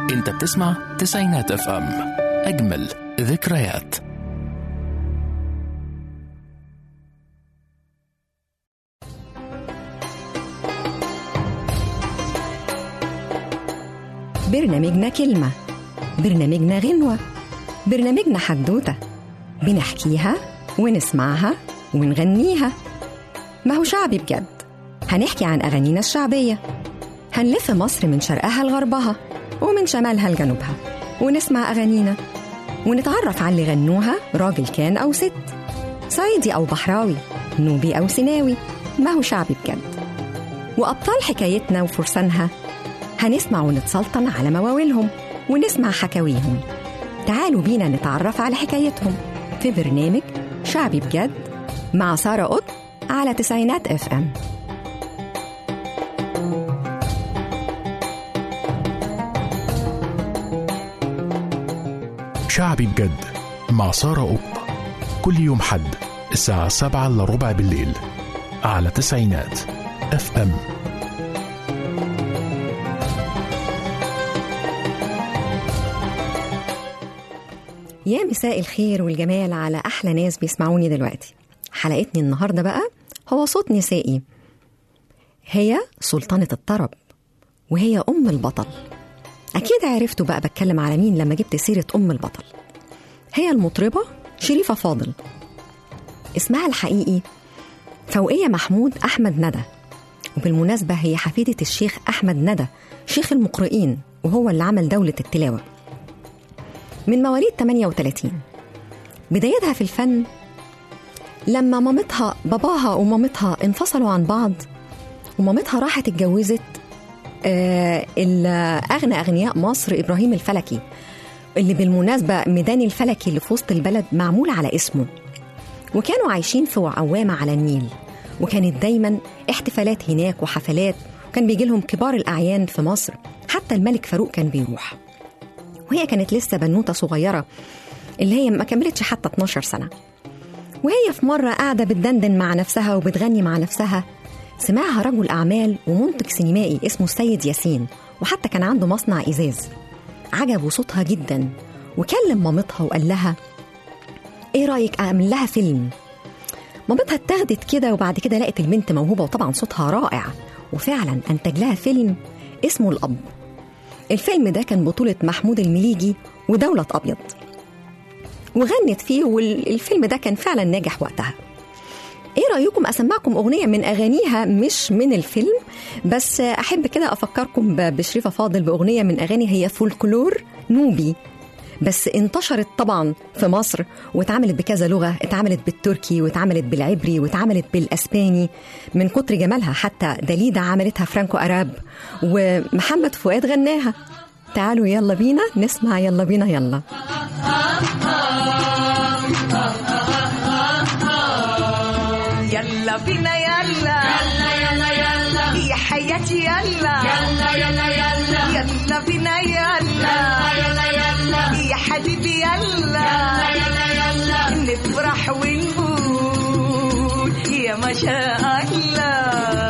انت بتسمع تسعينات اف ام اجمل ذكريات برنامجنا كلمة برنامجنا غنوة برنامجنا حدوتة بنحكيها ونسمعها ونغنيها ما هو شعبي بجد هنحكي عن أغانينا الشعبية هنلف مصر من شرقها لغربها ومن شمالها لجنوبها ونسمع أغانينا ونتعرف على اللي غنوها راجل كان أو ست صعيدي أو بحراوي نوبي أو سيناوي ما هو شعبي بجد وأبطال حكايتنا وفرسانها هنسمع ونتسلطن على مواويلهم ونسمع حكاويهم تعالوا بينا نتعرف على حكايتهم في برنامج شعبي بجد مع سارة قط على تسعينات اف ام شعبي بجد مع سارة قط كل يوم حد الساعة سبعة إلا ربع بالليل على تسعينات اف ام يا مساء الخير والجمال على أحلى ناس بيسمعوني دلوقتي حلقتني النهاردة بقى هو صوت نسائي هي سلطانة الطرب وهي أم البطل أكيد عرفتوا بقى بتكلم على مين لما جبت سيرة أم البطل هي المطربة شريفة فاضل اسمها الحقيقي فوقية محمود أحمد ندى وبالمناسبة هي حفيدة الشيخ أحمد ندى شيخ المقرئين وهو اللي عمل دولة التلاوة من مواليد 38 بدايتها في الفن لما مامتها باباها ومامتها انفصلوا عن بعض ومامتها راحت اتجوزت آه أغنى أغنياء مصر إبراهيم الفلكي اللي بالمناسبة ميدان الفلكي اللي في وسط البلد معمول على اسمه وكانوا عايشين في عوامة على النيل وكانت دايما احتفالات هناك وحفلات وكان بيجي لهم كبار الأعيان في مصر حتى الملك فاروق كان بيروح وهي كانت لسه بنوتة صغيرة اللي هي ما كملتش حتى 12 سنة وهي في مرة قاعدة بتدندن مع نفسها وبتغني مع نفسها سمعها رجل أعمال ومنتج سينمائي اسمه السيد ياسين وحتى كان عنده مصنع إزاز عجبه صوتها جدا وكلم مامتها وقال لها ايه رأيك أعمل لها فيلم مامتها اتاخدت كده وبعد كده لقت البنت موهوبة وطبعا صوتها رائع وفعلا أنتج لها فيلم اسمه الأب الفيلم ده كان بطولة محمود المليجي ودولة أبيض وغنت فيه والفيلم ده كان فعلا ناجح وقتها ايه رأيكم أسمعكم أغنية من أغانيها مش من الفيلم بس أحب كده أفكركم بشريفة فاضل بأغنية من أغاني هي فولكلور نوبي بس انتشرت طبعا في مصر واتعملت بكذا لغة اتعملت بالتركي واتعملت بالعبري واتعملت بالأسباني من كتر جمالها حتى داليدا عملتها فرانكو أراب ومحمد فؤاد غناها تعالوا يلا بينا نسمع يلا بينا يلا يلا بينا يلا يلا يلا يلا يا حياتي يلا يلا يلا يلا يلا بينا يلا يلا يلا يا حبيبي يلا يلا يلا نفرح ونقول يا ما شاء الله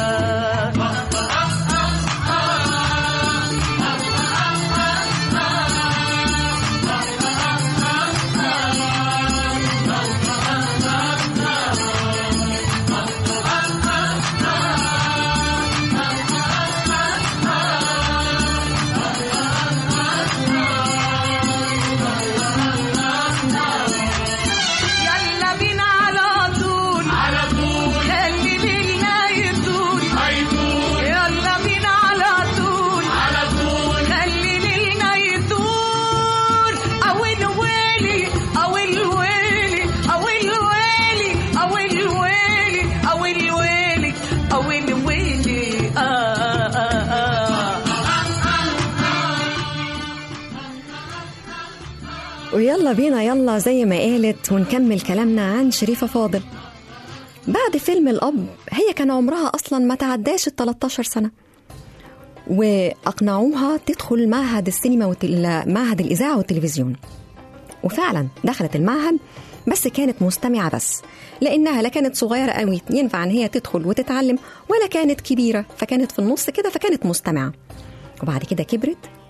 يلا بينا على طول على طول خلي ليلنا يطول يلا بينا على طول على طول خلي ليلنا يطول او الويلي او الويلي او الويلي او الويلي او الويلي او الويلي آه آه آه ويلا بينا يلا زي ما قالت ونكمل كلامنا عن شريفة فاضل بعد فيلم الأب هي كان عمرها أصلا ما تعداش ال 13 سنة وأقنعوها تدخل معهد السينما وتل... معهد الإذاعة والتلفزيون وفعلا دخلت المعهد بس كانت مستمعة بس لأنها لا كانت صغيرة قوي ينفع إن هي تدخل وتتعلم ولا كانت كبيرة فكانت في النص كده فكانت مستمعة وبعد كده كبرت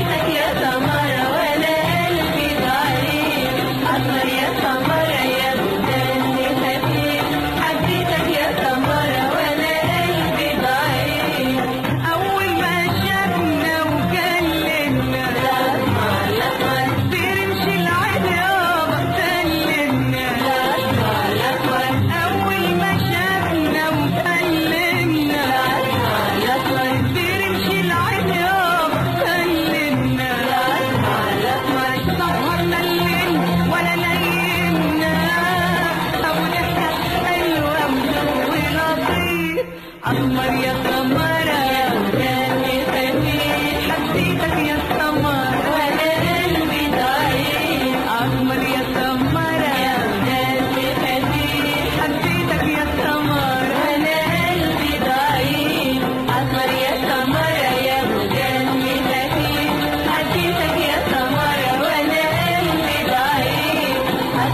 حبيتك يا سمرة وانا قلبي ضعيف اصلا يا سمرة يا مستني خفيف حبيتك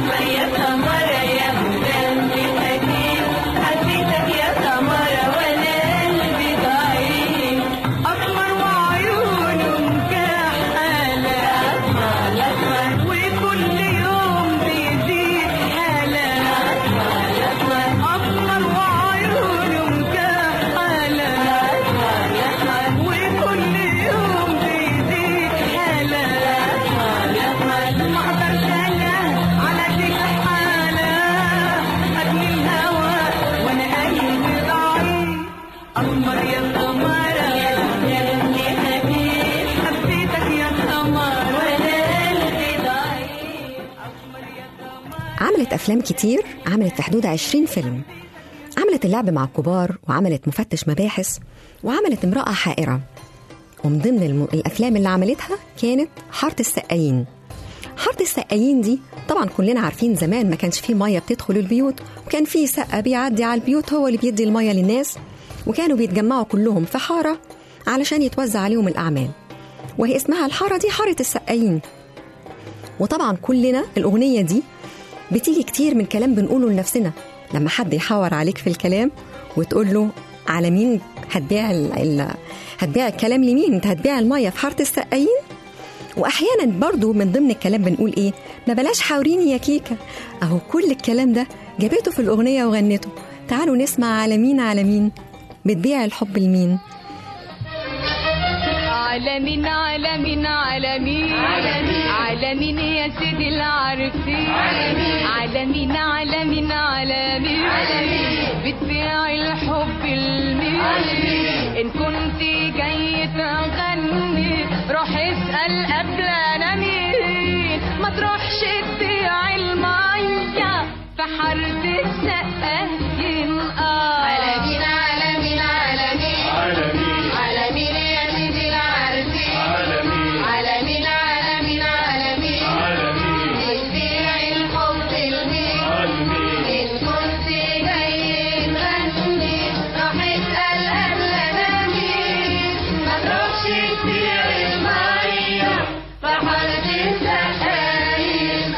أكبر يا سمرة يا مدام أكيد حبيتك يا سمرة وأنا قلبي ضعيف أكبر وعيونه مكحلة أكبر أكبر وكل يوم بيزيد حالة أكبر أكبر وعيونه مكحلة أكبر وكل يوم بيزيد حالة ما اقدرش انا على كل حالة ابني الهوى وانا قلبي ضعيف أكبر يا سمرة يا ابن أكيد حبيتك يا سمرة وأنا قلبي ضعيف عملت أفلام كتير عملت في حدود 20 فيلم عملت اللعب مع الكبار وعملت مفتش مباحث وعملت امرأة حائرة ومن ضمن الم... الأفلام اللي عملتها كانت حارة السقايين حارة السقايين دي طبعا كلنا عارفين زمان ما كانش فيه مية بتدخل البيوت وكان فيه سقا بيعدي على البيوت هو اللي بيدي المية للناس وكانوا بيتجمعوا كلهم في حارة علشان يتوزع عليهم الأعمال وهي اسمها الحارة دي حارة السقايين وطبعا كلنا الأغنية دي بتيجي كتير من كلام بنقوله لنفسنا لما حد يحاور عليك في الكلام وتقول له على مين هتبيع ال... ال... هتبيع الكلام لمين انت هتبيع المية في حارة السقايين واحيانا برضو من ضمن الكلام بنقول ايه ما بلاش حاوريني يا كيكه اهو كل الكلام ده جابته في الاغنيه وغنته تعالوا نسمع على مين على مين بتبيع الحب لمين على مين على مين على مين على مين يا سيدي العارفين على مين على مين على مين بتبيع الحب لمين ان كنت جاي تغني روح اسال قبل انا مين ما تروحش تبيع الميه في حاره السقايين اه على مين على مين على مين على مين يا سيدي العارفين على مين على مين على مين بتبيع الحب لمين إن كنت جاي تغني روح اسأل قبل أنا مين ما تروحش تبيع المية في حارة السقايين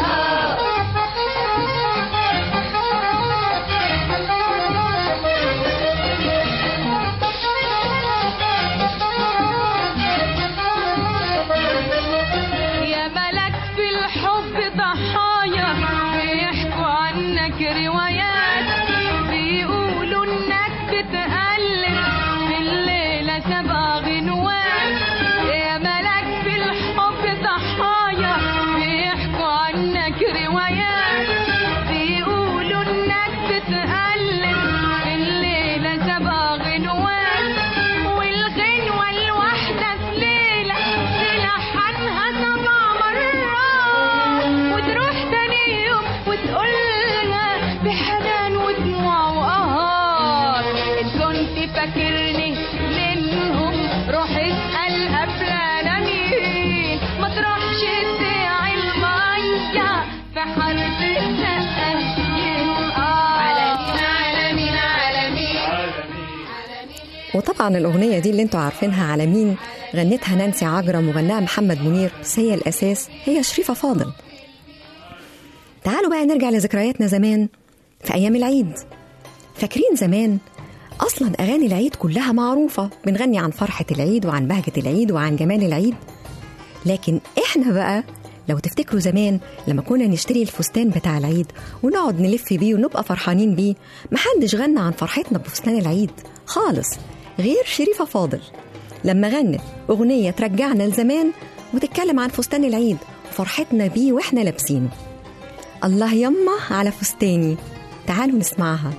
يا ملك في الحب ضحايا بيحكوا عنك روايات بيقولوا انك بتألف في الليلة سبع غنوات يا ملك في الحب ضحايا بيحكوا عنك روايات بيقولوا انك بتألف في الليلة سبع غنوات والغنوة الواحدة في ليلة تلحنها سبع مرات وتروح تاني يوم وتقولها بحنان ودموع وقهار إن كنت فاكرني منهم روح اسأل قبل أنا مين ما تروحش تبيع المية في حرب السقايين على مين على مين على مين وطبعا الأغنية دي اللي انتوا عارفينها على مين غنتها نانسي عجرم وغناها محمد منير بس هي الأساس هي شريفة فاضل تعالوا بقى نرجع لذكرياتنا زمان في أيام العيد فاكرين زمان أصلا أغاني العيد كلها معروفة بنغني عن فرحة العيد وعن بهجة العيد وعن جمال العيد لكن إحنا بقى لو تفتكروا زمان لما كنا نشتري الفستان بتاع العيد ونقعد نلف بيه ونبقى فرحانين بيه محدش غنى عن فرحتنا بفستان العيد خالص غير شريفة فاضل لما غنت أغنية ترجعنا لزمان وتتكلم عن فستان العيد وفرحتنا بيه وإحنا لابسينه الله يما على فستاني تعالوا نسمعها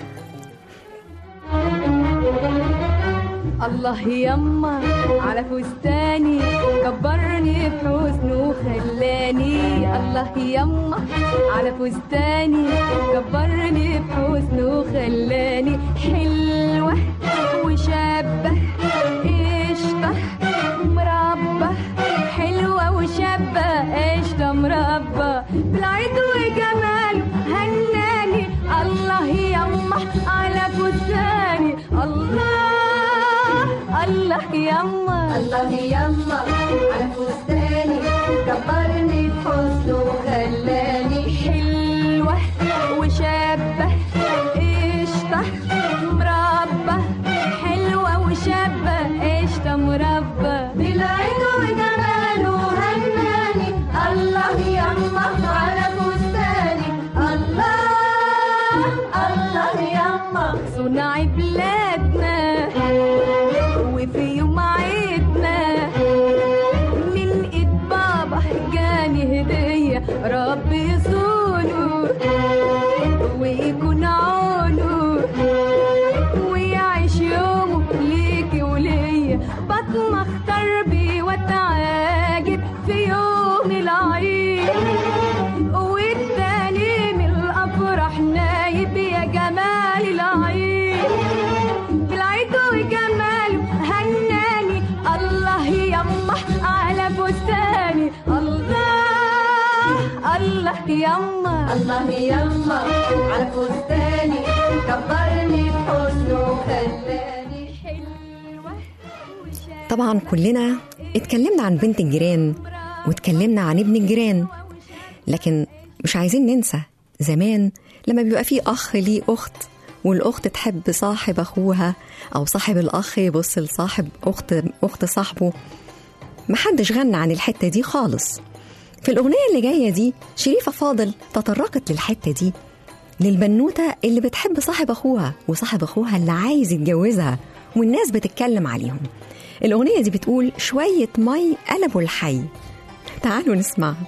الله يما على فستاني كبرني بحسنه وخلاني الله يما على فستاني كبرني بحسنه وخلاني حلوة وشابة قشطة مربى حلوة وشابة قشطة مربى بالعيد وجماله هناني الله يما على فستاني الله الله يما الله يما على فستاني كبرني بحسنه وخلاني حلوة مربى مربى حلوة وشابة قشطة مربى بالعيد وجماله هناني الله يما على فستاني الله الله يما صنع بلادنا وفي يوم عيدنا من ايد بابا جاني هدية رب يصونه ويكون عونه ويعيش يومه ليكي وليا بطمة اختار بيه واتعاجب في يوم العيد والتاني من الافراح نايب يا جمال العيد بالعيد وجماله هناني الله يما على فستاني الله الله يما الله يما على فستاني كبرني بحسنه وخلاني حلوة وشايفة طبعا كلنا اتكلمنا عن بنت الجيران واتكلمنا عن ابن الجيران لكن مش عايزين ننسى زمان لما بيبقى في أخ ليه أخت والأخت تحب صاحب أخوها أو صاحب الأخ يبص لصاحب أخت أخت صاحبه محدش غنى عن الحتة دي خالص في الأغنية اللي جاية دي شريفة فاضل تطرقت للحتة دي للبنوتة اللي بتحب صاحب أخوها وصاحب أخوها اللي عايز يتجوزها والناس بتتكلم عليهم الأغنية دي بتقول شوية مي قلبوا الحي تعالوا نسمعها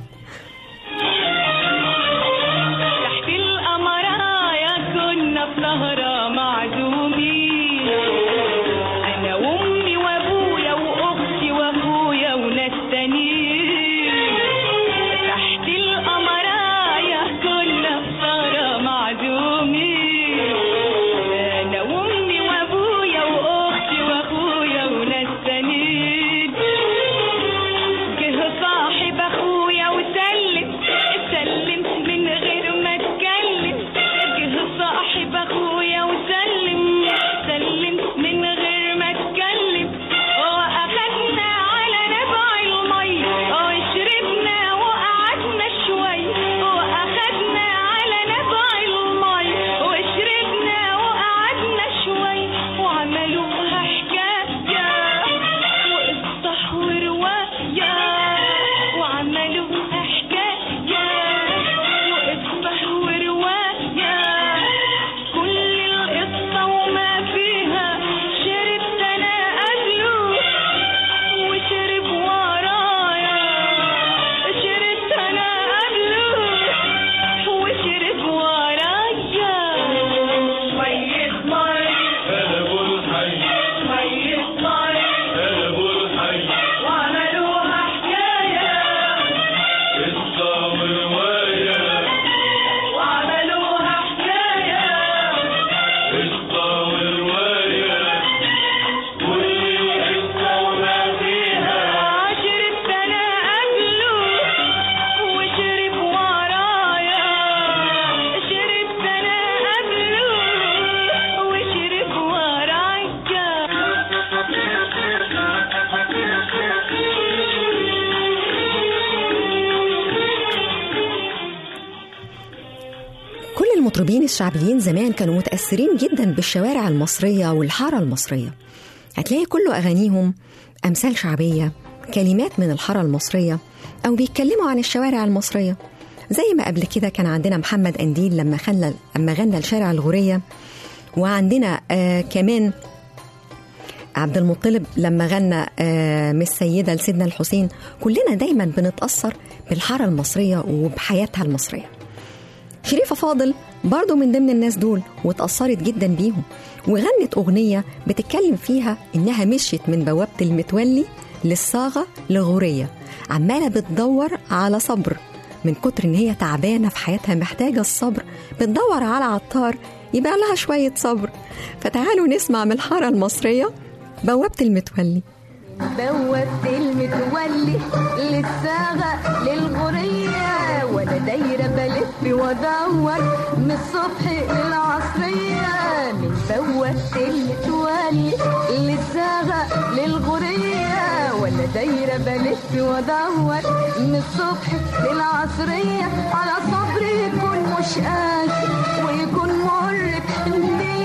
تحت القمرايا كنا في سهرة معزومين أنا وأمي وأبويا وأختي وأخويا وناس تانيين تحت القمرايا كنا في سهرة معزومين أنا وأمي وأبويا وأختي وأخويا وناس تانيين جه صاحب اخويا وسلم سلم من غير ما اتكلم جه صاحب اخويا وسلم سلم من غير ما اتكلم واخدنا على نبع المي وشربنا وقعدنا شوي واخدنا على نبع المي وشربنا وقعدنا شوي وعملوها حكايه وقصة ورواية وعملوها حكاية وقصة ورواية كل القصة وما فيها شربت أنا قبله وشرب ورايا شربت أنا قبله وشرب ورايا شوية مي قلبوا الحي شوية مي قلبوا الحي وعملوها حكاية قصة ورواية وعملوها حكاية قصة ورواية كل القصة وما فيها شربت أنا قبله وشرب ورايا شربت أنا قبله وشرب ورايا كل المطربين الشعبيين زمان كانوا متأثرين جدا بالشوارع المصرية والحارة المصرية هتلاقي كل أغانيهم أمثال شعبية كلمات من الحارة المصرية أو بيتكلموا عن الشوارع المصرية زي ما قبل كده كان عندنا محمد أنديل لما خلى لما غنى الشارع الغورية وعندنا آه كمان عبد المطلب لما غنى آه من السيدة لسيدنا الحسين كلنا دايما بنتأثر بالحارة المصرية وبحياتها المصرية شريفة فاضل برضو من ضمن الناس دول واتأثرت جدا بيهم وغنت أغنية بتتكلم فيها إنها مشيت من بوابة المتولي للصاغة لغورية عمالة بتدور على صبر من كتر إن هي تعبانة في حياتها محتاجة الصبر بتدور على عطار يبيع لها شوية صبر فتعالوا نسمع من الحارة المصرية بوابة المتولي بوابة المتولي للساغة للغرية وانا دايرة بلف وادور من الصبح للعصرية من بوابة المتولي للساغة للغرية وانا دايرة بلف وادور من الصبح للعصرية على صبري يكون مش قاسي ويكون مرك ليه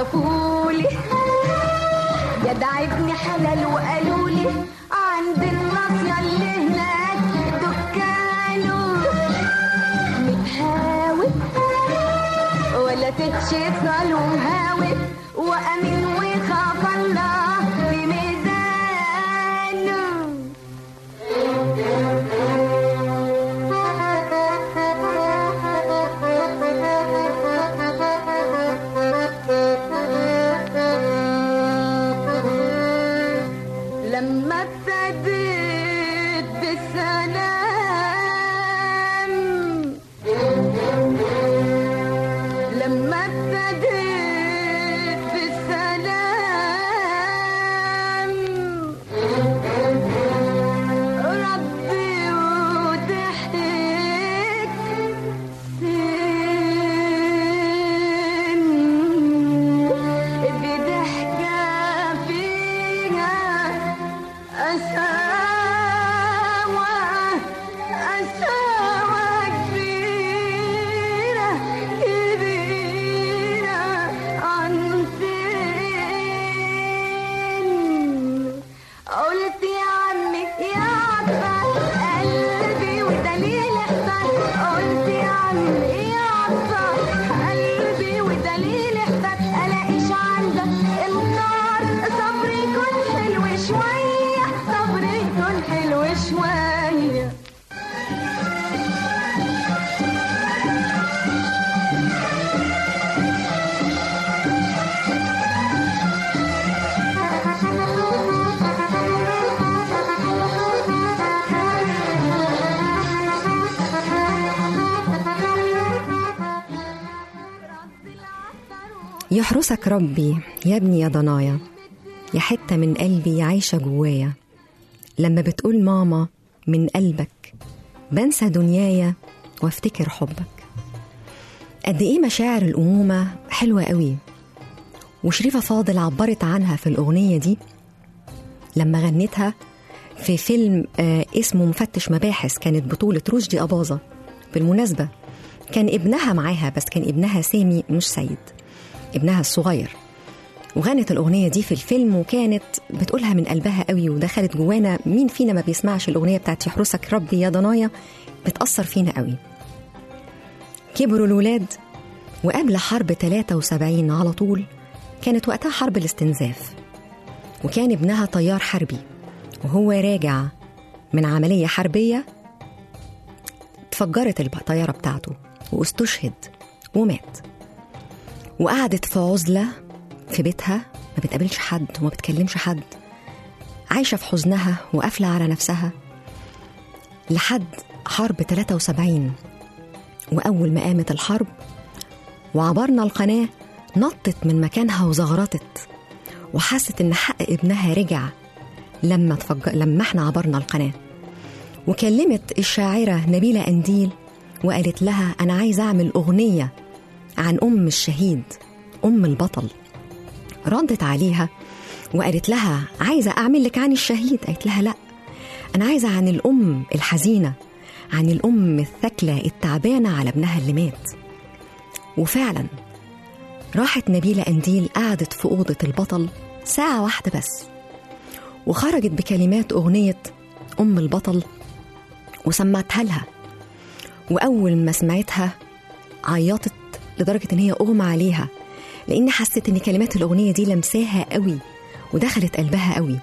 وصفولي جدع ابن حلال وقالوا لي عند الناصية اللي هناك دكانه متهاوي ولا تتشفى ومهاوي وأمين وخاف الله بميزانه لما ابتديت بالسلام لما ابتديت بالسلام ربي وضحك سن بضحكة فيها أساوى أساوى كبيرة كبيرة عن فين قلت يا عمي يا عباس قلبي ودليل احسان قلت يا عمي يا عباس قلبي ودليل احسان الاقيش عندك النار صبري يكون حلو شويه صبري يكون حلو شويه يحرسك ربي يا ابني يا ضنايا يا حتة من قلبي عايشة جوايا لما بتقول ماما من قلبك بنسى دنيايا وافتكر حبك قد ايه مشاعر الأمومة حلوة قوي وشريفة فاضل عبرت عنها في الأغنية دي لما غنتها في فيلم آه اسمه مفتش مباحث كانت بطولة رشدي أباظة بالمناسبة كان ابنها معاها بس كان ابنها سامي مش سيد ابنها الصغير وغنت الأغنية دي في الفيلم وكانت بتقولها من قلبها قوي ودخلت جوانا مين فينا ما بيسمعش الأغنية بتاعت يحرسك ربي يا ضنايا بتأثر فينا قوي كبروا الولاد وقبل حرب 73 على طول كانت وقتها حرب الاستنزاف وكان ابنها طيار حربي وهو راجع من عملية حربية اتفجرت الطيارة بتاعته واستشهد ومات وقعدت في عزلة في بيتها ما بتقابلش حد وما بتكلمش حد عايشة في حزنها وقافلة على نفسها لحد حرب 73 وأول ما قامت الحرب وعبرنا القناة نطت من مكانها وزغرطت وحست إن حق ابنها رجع لما تفج... لما احنا عبرنا القناة وكلمت الشاعرة نبيلة أنديل وقالت لها أنا عايزة أعمل أغنية عن أم الشهيد أم البطل ردت عليها وقالت لها عايزة أعمل لك عن الشهيد قالت لها لا أنا عايزة عن الأم الحزينة عن الأم الثكلة التعبانة على ابنها اللي مات وفعلا راحت نبيلة أنديل قعدت في أوضة البطل ساعة واحدة بس وخرجت بكلمات أغنية أم البطل وسمعتها لها وأول ما سمعتها عيطت لدرجة إن هي أغمى عليها لأن حست إن كلمات الأغنية دي لمساها قوي ودخلت قلبها قوي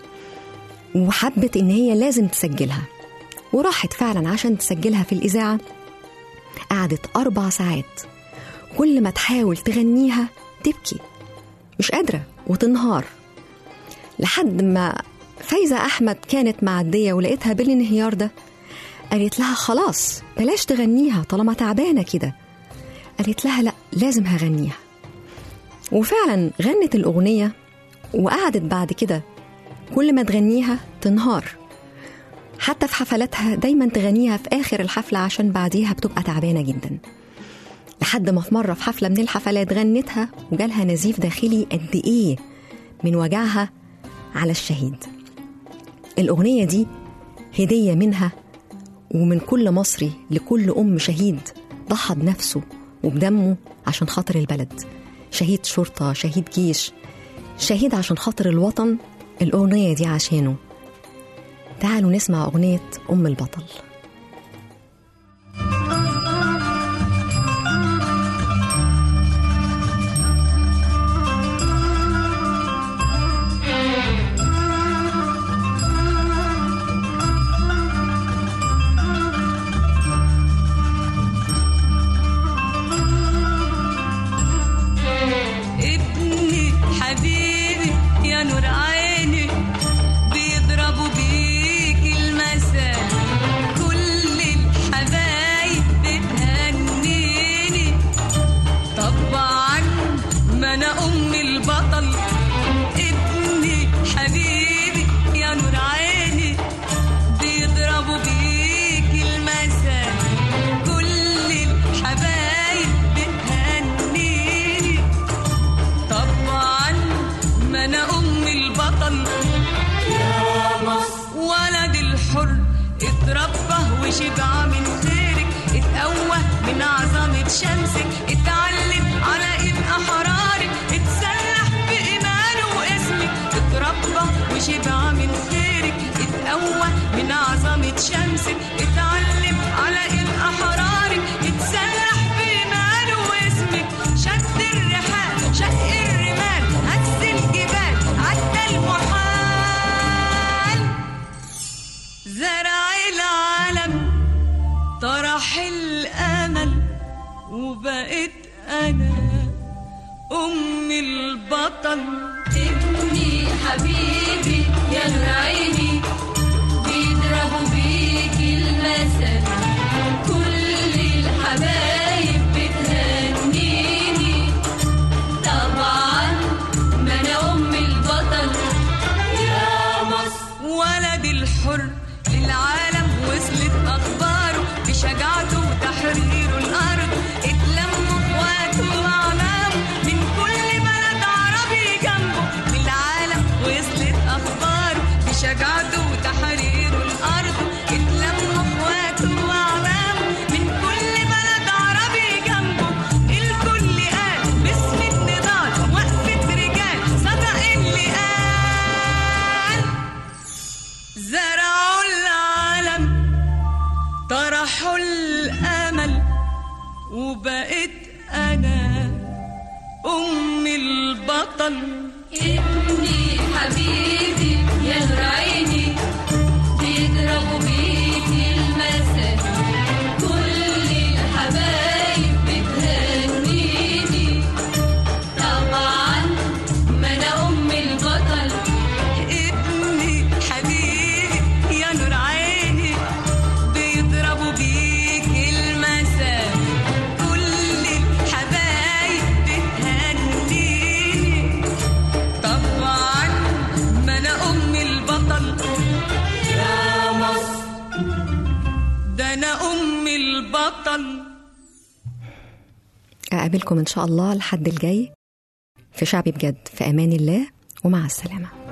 وحبت إن هي لازم تسجلها وراحت فعلا عشان تسجلها في الإذاعة قعدت أربع ساعات كل ما تحاول تغنيها تبكي مش قادرة وتنهار لحد ما فايزة أحمد كانت معدية ولقيتها بالانهيار ده قالت لها خلاص بلاش تغنيها طالما تعبانة كده قالت لها لا لازم هغنيها وفعلا غنت الأغنية وقعدت بعد كده كل ما تغنيها تنهار حتى في حفلاتها دايما تغنيها في آخر الحفلة عشان بعديها بتبقى تعبانة جدا لحد ما في مرة في حفلة من الحفلات غنتها وجالها نزيف داخلي قد إيه من وجعها على الشهيد الأغنية دي هدية منها ومن كل مصري لكل أم شهيد ضحى بنفسه وبدمه عشان خاطر البلد شهيد شرطة شهيد جيش شهيد عشان خاطر الوطن الأغنية دي عشانه تعالوا نسمع أغنية أم البطل ابني حبيبي يا نور عيني بيضربوا بيك المثل كل الحبايب بتهنيني طبعا ما انا ام البطل ابني حبيبي يا نور عيني بيضربوا بيك المثل كل الحبايب بتهنيني طبعا ما انا ام البطل يا مصر ولد الحر اتربى وشبع من خيرك اتقوى من عظمة شمسك اتعلم على ايد احرارك اتسلح بإيمانه واسمك اتربى وشبع من خيرك اتقوى من عظمة شمسك اتعلم على ايد احرارك اتسلح بإيمانه واسمك شد الرحال شق الرمال هز الجبال عدى المحال زرع العالم طرح الامل وبقيت انا ام البطل ابني حبيبي يا نور عيني بيضربوا بيك المثل كل الحبايب بتهنيني طبعا ما انا ام البطل يا مصر ولد الحر للعالم وصلت اخباره بشجاعته وتحريره الارض اتلموا اخواته واعلامه من كل بلد عربي جنبه للعالم وصلت اخباره بشجاعته وتحريره الارض اتلموا اخواته واعلامه من كل بلد عربي جنبه الكل قال باسم النضال وقفة رجال صدق اللي قال زرعوا العالم طرحوا الامل وبقيت انا ام البطل ابني حبيبي يا نور عيني بيضربوا بيك المثل كل الحبايب بتهنيني طبعا ما انا ام البطل ابني حبيبي يا نور عيني بيضربوا بيك المثل كل الحبايب بتهنيني طبعا ما انا ام البطل يا مصر ده انا ام البطل أقابلكم إن شاء الله الحد الجاي في شعبي بجد في أمان الله ومع السلامة